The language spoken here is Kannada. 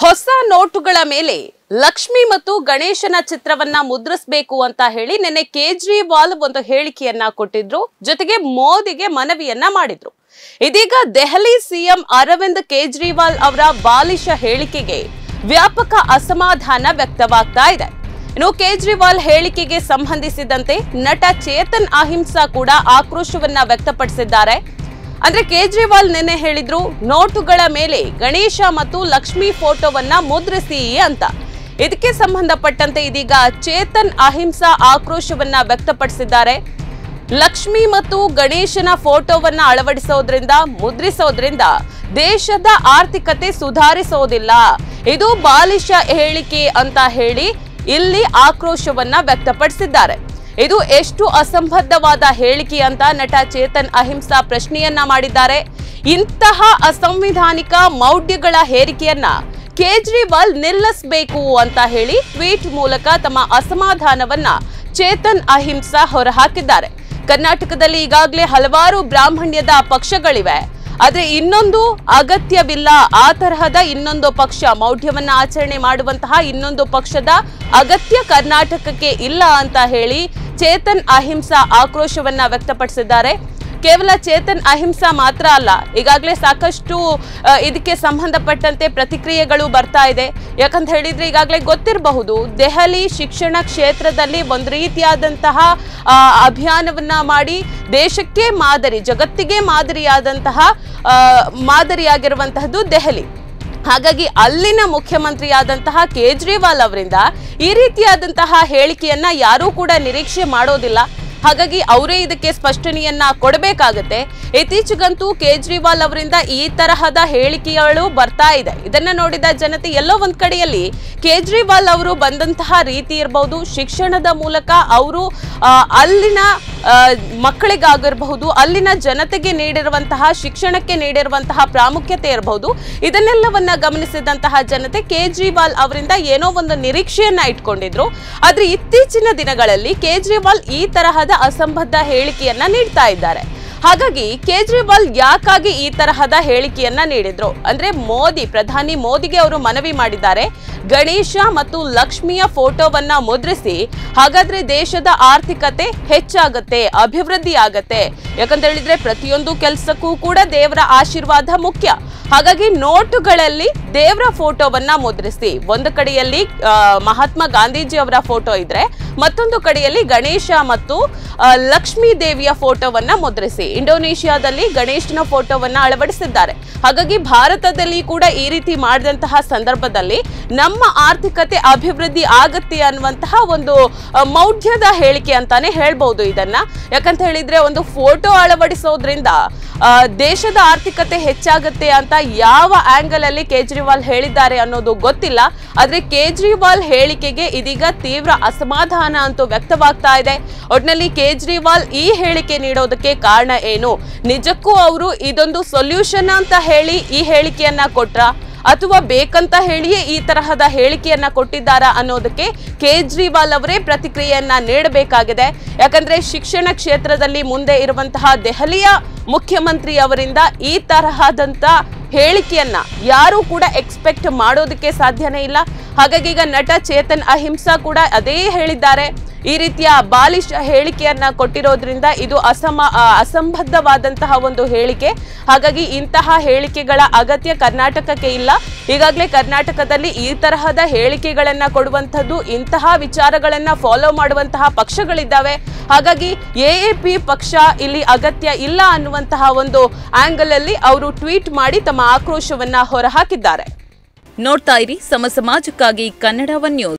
ಹೊಸ ನೋಟುಗಳ ಮೇಲೆ ಲಕ್ಷ್ಮಿ ಮತ್ತು ಗಣೇಶನ ಚಿತ್ರವನ್ನ ಮುದ್ರಿಸಬೇಕು ಅಂತ ಹೇಳಿ ನಿನ್ನೆ ಕೇಜ್ರಿವಾಲ್ ಒಂದು ಹೇಳಿಕೆಯನ್ನ ಕೊಟ್ಟಿದ್ರು ಜೊತೆಗೆ ಮೋದಿಗೆ ಮನವಿಯನ್ನ ಮಾಡಿದ್ರು ಇದೀಗ ದೆಹಲಿ ಸಿಎಂ ಅರವಿಂದ್ ಕೇಜ್ರಿವಾಲ್ ಅವರ ಬಾಲಿಶ ಹೇಳಿಕೆಗೆ ವ್ಯಾಪಕ ಅಸಮಾಧಾನ ವ್ಯಕ್ತವಾಗ್ತಾ ಇದೆ ಇನ್ನು ಕೇಜ್ರಿವಾಲ್ ಹೇಳಿಕೆಗೆ ಸಂಬಂಧಿಸಿದಂತೆ ನಟ ಚೇತನ್ ಅಹಿಂಸಾ ಕೂಡ ಆಕ್ರೋಶವನ್ನ ವ್ಯಕ್ತಪಡಿಸಿದ್ದಾರೆ ಅಂದ್ರೆ ಕೇಜ್ರಿವಾಲ್ ನಿನ್ನೆ ಹೇಳಿದ್ರು ನೋಟುಗಳ ಮೇಲೆ ಗಣೇಶ ಮತ್ತು ಲಕ್ಷ್ಮಿ ಫೋಟೋವನ್ನ ಮುದ್ರಿಸಿ ಅಂತ ಇದಕ್ಕೆ ಸಂಬಂಧಪಟ್ಟಂತೆ ಇದೀಗ ಚೇತನ್ ಅಹಿಂಸಾ ಆಕ್ರೋಶವನ್ನ ವ್ಯಕ್ತಪಡಿಸಿದ್ದಾರೆ ಲಕ್ಷ್ಮಿ ಮತ್ತು ಗಣೇಶನ ಫೋಟೋವನ್ನ ಅಳವಡಿಸೋದ್ರಿಂದ ಮುದ್ರಿಸೋದ್ರಿಂದ ದೇಶದ ಆರ್ಥಿಕತೆ ಸುಧಾರಿಸೋದಿಲ್ಲ ಇದು ಬಾಲಿಶ ಹೇಳಿಕೆ ಅಂತ ಹೇಳಿ ಇಲ್ಲಿ ಆಕ್ರೋಶವನ್ನ ವ್ಯಕ್ತಪಡಿಸಿದ್ದಾರೆ ಇದು ಎಷ್ಟು ಅಸಂಬದ್ಧವಾದ ಹೇಳಿಕೆ ಅಂತ ನಟ ಚೇತನ್ ಅಹಿಂಸಾ ಪ್ರಶ್ನೆಯನ್ನ ಮಾಡಿದ್ದಾರೆ ಇಂತಹ ಅಸಂವಿಧಾನಿಕ ಮೌಢ್ಯಗಳ ಹೇರಿಕೆಯನ್ನ ಕೇಜ್ರಿವಾಲ್ ನಿಲ್ಲಿಸಬೇಕು ಅಂತ ಹೇಳಿ ಟ್ವೀಟ್ ಮೂಲಕ ತಮ್ಮ ಅಸಮಾಧಾನವನ್ನ ಚೇತನ್ ಅಹಿಂಸಾ ಹೊರಹಾಕಿದ್ದಾರೆ ಕರ್ನಾಟಕದಲ್ಲಿ ಈಗಾಗಲೇ ಹಲವಾರು ಬ್ರಾಹ್ಮಣ್ಯದ ಪಕ್ಷಗಳಿವೆ ಆದ್ರೆ ಇನ್ನೊಂದು ಅಗತ್ಯವಿಲ್ಲ ಆ ತರಹದ ಇನ್ನೊಂದು ಪಕ್ಷ ಮೌಢ್ಯವನ್ನ ಆಚರಣೆ ಮಾಡುವಂತಹ ಇನ್ನೊಂದು ಪಕ್ಷದ ಅಗತ್ಯ ಕರ್ನಾಟಕಕ್ಕೆ ಇಲ್ಲ ಅಂತ ಹೇಳಿ ಚೇತನ್ ಅಹಿಂಸಾ ಆಕ್ರೋಶವನ್ನ ವ್ಯಕ್ತಪಡಿಸಿದ್ದಾರೆ ಕೇವಲ ಚೇತನ್ ಅಹಿಂಸಾ ಮಾತ್ರ ಅಲ್ಲ ಈಗಾಗಲೇ ಸಾಕಷ್ಟು ಆ, ಇದಕ್ಕೆ ಸಂಬಂಧಪಟ್ಟಂತೆ ಪ್ರತಿಕ್ರಿಯೆಗಳು ಬರ್ತಾ ಇದೆ ಯಾಕಂತ ಹೇಳಿದ್ರೆ ಈಗಾಗಲೇ ಗೊತ್ತಿರಬಹುದು ದೆಹಲಿ ಶಿಕ್ಷಣ ಕ್ಷೇತ್ರದಲ್ಲಿ ಒಂದು ರೀತಿಯಾದಂತಹ ಆ, ಅಭಿಯಾನವನ್ನ ಮಾಡಿ ದೇಶಕ್ಕೆ ಮಾದರಿ ಜಗತ್ತಿಗೆ ಮಾದರಿಯಾದಂತಹ ಆ, ಮಾದರಿಯಾಗಿರುವಂತಹದ್ದು ದೆಹಲಿ ಹಾಗಾಗಿ ಅಲ್ಲಿನ ಮುಖ್ಯಮಂತ್ರಿಯಾದಂತಹ ಕೇಜ್ರಿವಾಲ್ ಅವರಿಂದ ಈ ರೀತಿಯಾದಂತಹ ಹೇಳಿಕೆಯನ್ನ ಯಾರೂ ಕೂಡ ನಿರೀಕ್ಷೆ ಮಾಡೋದಿಲ್ಲ ಹಾಗಾಗಿ ಅವರೇ ಇದಕ್ಕೆ ಸ್ಪಷ್ಟನೆಯನ್ನ ಕೊಡಬೇಕಾಗತ್ತೆ ಇತ್ತೀಚೆಗಂತೂ ಕೇಜ್ರಿವಾಲ್ ಅವರಿಂದ ಈ ತರಹದ ಹೇಳಿಕೆಗಳು ಬರ್ತಾ ಇದೆ ಇದನ್ನ ನೋಡಿದ ಜನತೆ ಎಲ್ಲೋ ಒಂದ್ ಕಡೆಯಲ್ಲಿ ಕೇಜ್ರಿವಾಲ್ ಅವರು ಬಂದಂತಹ ರೀತಿ ಇರಬಹುದು ಶಿಕ್ಷಣದ ಮೂಲಕ ಅವರು ಆ, ಅಲ್ಲಿನ ಆ, ಮಕ್ಕಳಿಗಾಗಿರಬಹುದು ಅಲ್ಲಿನ ಜನತೆಗೆ ನೀಡಿರುವಂತಹ ಶಿಕ್ಷಣಕ್ಕೆ ನೀಡಿರುವಂತಹ ಪ್ರಾಮುಖ್ಯತೆ ಇರಬಹುದು ಇದನ್ನೆಲ್ಲವನ್ನ ಗಮನಿಸಿದಂತಹ ಜನತೆ ಕೇಜ್ರಿವಾಲ್ ಅವರಿಂದ ಏನೋ ಒಂದು ನಿರೀಕ್ಷೆಯನ್ನ ಇಟ್ಕೊಂಡಿದ್ರು ಆದ್ರೆ ಇತ್ತೀಚಿನ ದಿನಗಳಲ್ಲಿ ಕೇಜ್ರಿವಾಲ್ ಈ ತರಹದ ಅಸಂಬದ್ಧ ಹೇಳಿಕೆಯನ್ನ ನೀಡ್ತಾ ಇದ್ದಾರೆ ಹಾಗಾಗಿ ಕೇಜ್ರಿವಾಲ್ ಯಾಕಾಗಿ ಈ ತರಹದ ಹೇಳಿಕೆಯನ್ನ ನೀಡಿದ್ರು ಅಂದ್ರೆ ಮೋದಿ ಪ್ರಧಾನಿ ಮೋದಿಗೆ ಅವರು ಮನವಿ ಮಾಡಿದ್ದಾರೆ ಗಣೇಶ ಮತ್ತು ಲಕ್ಷ್ಮಿಯ ಫೋಟೋವನ್ನ ಮುದ್ರಿಸಿ ಹಾಗಾದ್ರೆ ದೇಶದ ಆರ್ಥಿಕತೆ ಹೆಚ್ಚಾಗತ್ತೆ ಅಭಿವೃದ್ಧಿ ಆಗತ್ತೆ ಯಾಕಂತ ಹೇಳಿದ್ರೆ ಪ್ರತಿಯೊಂದು ಕೆಲಸಕ್ಕೂ ಕೂಡ ದೇವರ ಆಶೀರ್ವಾದ ಮುಖ್ಯ ಹಾಗಾಗಿ ನೋಟುಗಳಲ್ಲಿ ದೇವರ ಫೋಟೋವನ್ನ ಮುದ್ರಿಸಿ ಒಂದು ಕಡೆಯಲ್ಲಿ ಆ, ಮಹಾತ್ಮ ಗಾಂಧೀಜಿ ಅವರ ಫೋಟೋ ಇದ್ರೆ ಮತ್ತೊಂದು ಕಡೆಯಲ್ಲಿ ಗಣೇಶ ಮತ್ತು ಆ, ಲಕ್ಷ್ಮೀ ದೇವಿಯ ಫೋಟೋವನ್ನ ಮುದ್ರಿಸಿ ಇಂಡೋನೇಷ್ಯಾದಲ್ಲಿ ಗಣೇಶನ ಫೋಟೋವನ್ನ ಅಳವಡಿಸಿದ್ದಾರೆ ಹಾಗಾಗಿ ಭಾರತದಲ್ಲಿ ಕೂಡ ಈ ರೀತಿ ಮಾಡಿದಂತಹ ಸಂದರ್ಭದಲ್ಲಿ ನಮ್ಮ ಆರ್ಥಿಕತೆ ಅಭಿವೃದ್ಧಿ ಆಗತ್ತೆ ಅನ್ನುವಂತಹ ಒಂದು ಆ, ಮೌಢ್ಯದ ಹೇಳಿಕೆ ಅಂತಾನೆ ಹೇಳ್ಬಹುದು ಇದನ್ನ ಯಾಕಂತ ಹೇಳಿದ್ರೆ ಒಂದು ಫೋಟೋ ಅಳವಡಿಸೋದ್ರಿಂದ ಆ, ದೇಶದ ಆರ್ಥಿಕತೆ ಹೆಚ್ಚಾಗತ್ತೆ ಅಂತ ಯಾವ ಆಂಗಲ್ ಅಲ್ಲಿ ಕೇಜ್ರಿವಾಲ್ ಹೇಳಿದ್ದಾರೆ ಅನ್ನೋದು ಗೊತ್ತಿಲ್ಲ ಆದ್ರೆ ಕೇಜ್ರಿವಾಲ್ ಹೇಳಿಕೆಗೆ ಇದೀಗ ತೀವ್ರ ಅಸಮಾಧಾನ ಅಂತೂ ವ್ಯಕ್ತವಾಗ್ತಾ ಇದೆ ಒಟ್ನಲ್ಲಿ ಕೇಜ್ರಿವಾಲ್ ಈ ಹೇಳಿಕೆ ನೀಡೋದಕ್ಕೆ ಕಾರಣ ಏನು ನಿಜಕ್ಕೂ ಅವರು ಇದೊಂದು ಸೊಲ್ಯೂಷನ್ ಅಂತ ಹೇಳಿ ಈ ಹೇಳಿಕೆಯನ್ನ ಕೊಟ್ರ ಅಥವಾ ಬೇಕಂತ ಹೇಳಿಯೇ ಈ ತರಹದ ಹೇಳಿಕೆಯನ್ನ ಕೊಟ್ಟಿದ್ದಾರಾ ಅನ್ನೋದಕ್ಕೆ ಕೇಜ್ರಿವಾಲ್ ಅವರೇ ಪ್ರತಿಕ್ರಿಯೆಯನ್ನ ನೀಡಬೇಕಾಗಿದೆ ಯಾಕಂದ್ರೆ ಶಿಕ್ಷಣ ಕ್ಷೇತ್ರದಲ್ಲಿ ಮುಂದೆ ಇರುವಂತಹ ದೆಹಲಿಯ ಮುಖ್ಯಮಂತ್ರಿ ಅವರಿಂದ ಈ ತರಹದಂತ ಹೇಳಿಕೆಯನ್ನ ಯಾರು ಕೂಡ ಎಕ್ಸ್ಪೆಕ್ಟ್ ಮಾಡೋದಕ್ಕೆ ಸಾಧ್ಯನೇ ಇಲ್ಲ ಹಾಗಾಗಿ ಈಗ ನಟ ಚೇತನ್ ಅಹಿಂಸಾ ಕೂಡ ಅದೇ ಹೇಳಿದ್ದಾರೆ ಈ ರೀತಿಯ ಬಾಲಿಶ ಹೇಳಿಕೆಯನ್ನ ಕೊಟ್ಟಿರೋದ್ರಿಂದ ಇದು ಅಸಮ ಆ, ಅಸಂಬದ್ಧವಾದಂತಹ ಒಂದು ಹೇಳಿಕೆ ಹಾಗಾಗಿ ಇಂತಹ ಹೇಳಿಕೆಗಳ ಅಗತ್ಯ ಕರ್ನಾಟಕಕ್ಕೆ ಇಲ್ಲ ಈಗಾಗಲೇ ಕರ್ನಾಟಕದಲ್ಲಿ ಈ ತರಹದ ಹೇಳಿಕೆಗಳನ್ನ ಕೊಡುವಂಥದ್ದು ಇಂತಹ ವಿಚಾರಗಳನ್ನ ಫಾಲೋ ಮಾಡುವಂತಹ ಪಕ್ಷಗಳಿದ್ದಾವೆ ಹಾಗಾಗಿ ಎ ಪಿ ಪಕ್ಷ ಇಲ್ಲಿ ಅಗತ್ಯ ಇಲ್ಲ ಅನ್ನುವಂತಹ ಒಂದು ಆಂಗಲ್ ಅಲ್ಲಿ ಅವರು ಟ್ವೀಟ್ ಮಾಡಿ ತಮ್ಮ ಆಕ್ರೋಶವನ್ನ ಹೊರಹಾಕಿದ್ದಾರೆ ನೋಡ್ತಾ ಇರಿ ಸಮ ಸಮಾಜಕ್ಕಾಗಿ ಕನ್ನಡ ಒನ್ ನ್ಯೂಸ್